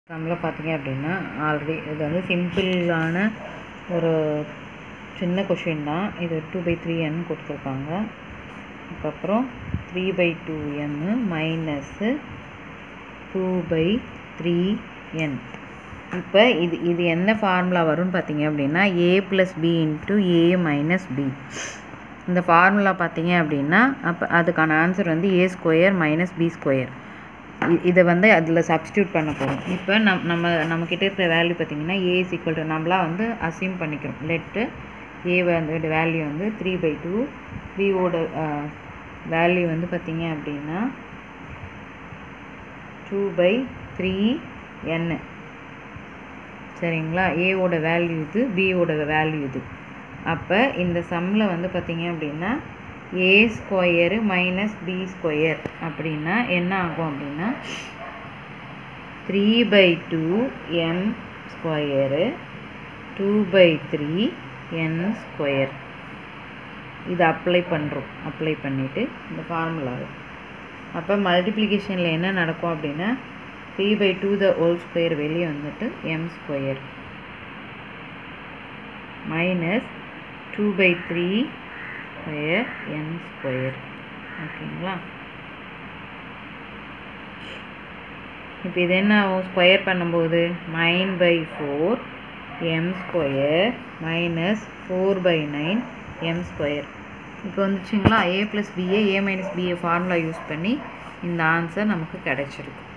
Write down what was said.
நம்மள பார்த்தீங்க அப்படின்னா ஆல்ரெடி இது வந்து சிம்பிளான ஒரு சின்ன கொஷின் தான் இது டூ பை த்ரீ என் கொடுத்துருக்காங்க அதுக்கப்புறம் three by two n minus two by three n இப்போ இது இது என்ன ஃபார்முலா வரும்னு பார்த்தீங்க அப்படின்னா a plus b into a minus b இந்த ஃபார்முலா பார்த்தீங்க அப்படின்னா அப்போ அதுக்கான ஆன்சர் வந்து a square minus b square இதை வந்து அதில் சப்ஸ்டியூட் பண்ண போகிறோம் இப்போ நம் நம்ம நம்மக்கிட்ட இருக்கிற வேல்யூ பார்த்தீங்கன்னா ஏ இஸ் ஈக்குவல் டு நம்மளாம் வந்து அசியூம் பண்ணிக்கிறோம் லெட்டு ஏ வந்து வேல்யூ வந்து த்ரீ பை டூ பியோட வேல்யூ வந்து பார்த்தீங்க அப்படின்னா டூ பை த்ரீ என்னு சரிங்களா ஏவோட வேல்யூ இது பியோட வேல்யூ இது அப்போ இந்த சம்மில் வந்து பார்த்தீங்க அப்படின்னா a square minus b square அப்படின்னா என்ன ஆகும் அப்படின்னா three by two n square two by three n square இது அப்ளை பண்ணுறோம் அப்ளை பண்ணிவிட்டு இந்த ஃபார்முலாவை அப்போ மல்டிப்ளிகேஷனில் என்ன நடக்கும் அப்படின்னா three by two the whole square வெளியே வந்துட்டு m square minus two by three square n square ஓகேங்களா இப்போ இது என்ன ஆகும் ஸ்கொயர் பண்ணும்போது nine by four m square minus four by nine m square இப்போ வந்துச்சுங்களா a plus b a a minus b a formula use பண்ணி இந்த ஆன்சர் நமக்கு கிடச்சிருக்கு